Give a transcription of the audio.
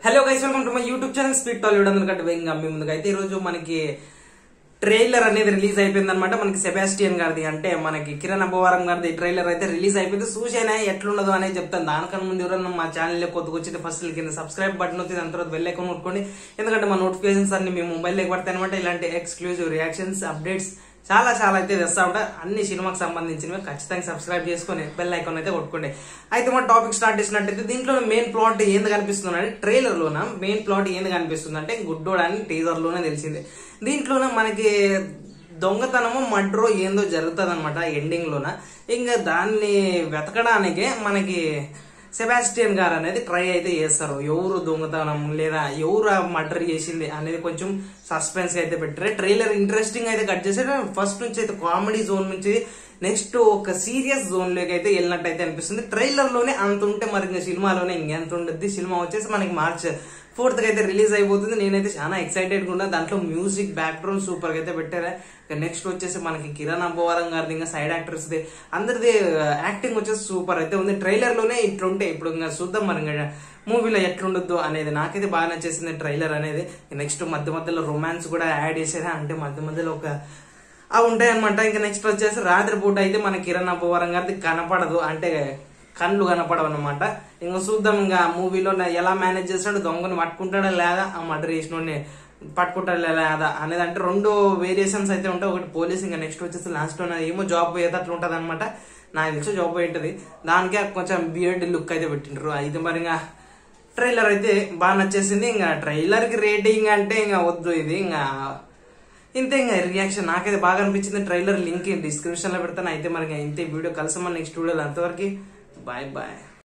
hello guys welcome to my YouTube channel speed Tollywood అందుకంటే ఇంకా మీ ముందుకు అయితే ఈ రోజు మనకి ట్రైలర్ అనేది రిలీజ్ అయిపోయింది అనమాట మనకి సెబాస్టియన్ గారిది అంటే మనకి కిరణ్ అబ్బవరం గారిది ట్రైలర్ అయితే రిలీజ్ అయిపోయింది చూసేనా ఎట్లుండదు అనేది చెప్తాను దానికన్నా ముందు ఎవరన్నా మా ఛానల్ కొత్తగా వచ్చింది ఫస్ట్ కింద సబ్స్క్రైబ్ బటన్ వచ్చింది దాని తర్వాత బెల్ ఐకాన్ కొట్టుకోండి ఎందుకంటే మా నోటిఫికేషన్స్ అన్ని మీ మొబైల్ లేక పడతాయి అనమాట ఇలాంటి ఎక్స్క్లూజివ్ రియాక్షన్స్ అప్డేట్స్ చాలా చాలా అయితే తెస్తా ఉంటా అన్ని సినిమాకి సంబంధించినవి ఖచ్చితంగా సబ్స్క్రైబ్ చేసుకొని బెల్ ఐకాన్ అయితే కొట్టుకోండి అయితే మన టాపిక్ స్టార్ట్ చేసినట్టయితే దీంట్లో మెయిన్ ప్లాట్ ఏంది కనిపిస్తుంది అంటే ట్రైలర్ లోన మెయిన్ ప్లాట్ ఏంది కనిపిస్తుంది అంటే గుడ్డోడ్ అని టీజర్ లోనే తెలిసింది దీంట్లోనే మనకి దొంగతనము మడ్రో ఏందో జరుగుతుంది అనమాట ఎండింగ్ లోన ఇంకా దాన్ని వెతకడానికే మనకి సెబాస్టియన్ గారు అనేది ట్రై అయితే చేస్తారు ఎవరు దొంగతనం లేదా ఎవరు మర్డర్ చేసింది అనేది కొంచెం సస్పెన్స్ అయితే పెట్టారు ట్రైలర్ ఇంట్రెస్టింగ్ అయితే కట్ చేశారు ఫస్ట్ నుంచి అయితే కామెడీ జోన్ నుంచి నెక్స్ట్ ఒక సీరియస్ జోన్ లోకి అయితే వెళ్ళినట్టు అయితే అనిపిస్తుంది ట్రైలర్ లోనే అంత ఉంటే మరి ఇంకా సినిమాలోనే ఇంకెంత ఉండద్ది సినిమా వచ్చేసి మనకి మార్చ్ ఫోర్త్ అయితే రిలీజ్ అయిపోతుంది నేనైతే చాలా ఎక్సైటెడ్ గా ఉన్నా దాంట్లో మ్యూజిక్ బ్యాక్గ్రౌండ్ సూపర్ గా అయితే పెట్టారా నెక్స్ట్ వచ్చేసి మనకి కిరణ్ అబ్బవరం గారిది ఇంకా సైడ్ యాక్టర్స్ ది అందరిది యాక్టింగ్ వచ్చేసి సూపర్ అయితే ఉంది ట్రైలర్ లోనే ఇట్లుంటే ఇప్పుడు ఇంకా చూద్దాం మరి ఇంకా మూవీలో ఎట్లుండొద్దు అనేది నాకైతే బాగా నచ్చేసింది ట్రైలర్ అనేది నెక్స్ట్ మధ్య మధ్యలో రొమాన్స్ కూడా యాడ్ చేసారా అంటే మధ్య మధ్యలో ఒక అవి ఉంటాయి అనమాట ఇంకా నెక్స్ట్ వచ్చేసి రాత్రి పూట అయితే మన కిరణ్ అబ్బవరం గారిది కనపడదు అంటే కళ్ళు కనపడవు అనమాట ఇంకా చూద్దాం ఇంకా మూవీలో ఎలా మేనేజ్ చేస్తాడు దొంగని పట్టుకుంటాడా లేదా ఆ మర్డర్ చేసినోడిని పట్టుకుంటాడా లేదా అనేది అంటే రెండు వేరియేషన్స్ అయితే ఉంటాయి ఒకటి పోలీస్ ఇంకా నెక్స్ట్ వచ్చేసి లాస్ట్ లో ఏమో జాబ్ పోయేది అట్లా ఉంటది అనమాట నాకు తెలిసి జాబ్ పోయింటది దానికే కొంచెం బియర్డ్ లుక్ అయితే పెట్టిండ్రు అయితే మరి ఇంకా ట్రైలర్ అయితే బాగా నచ్చేసింది ఇంకా ట్రైలర్ కి రేటింగ్ అంటే ఇంకా వద్దు ఇది ఇంకా ఇంతే ఇంకా రియాక్షన్ నాకైతే బాగా అనిపించింది ట్రైలర్ లింక్ డిస్క్రిప్షన్ లో పెడతాను అయితే మరి ఇంకా ఇంతే వీడియో కలిసి మన నెక్స్ట్ వీడియోలో అంతవరకు బాయ్ బాయ్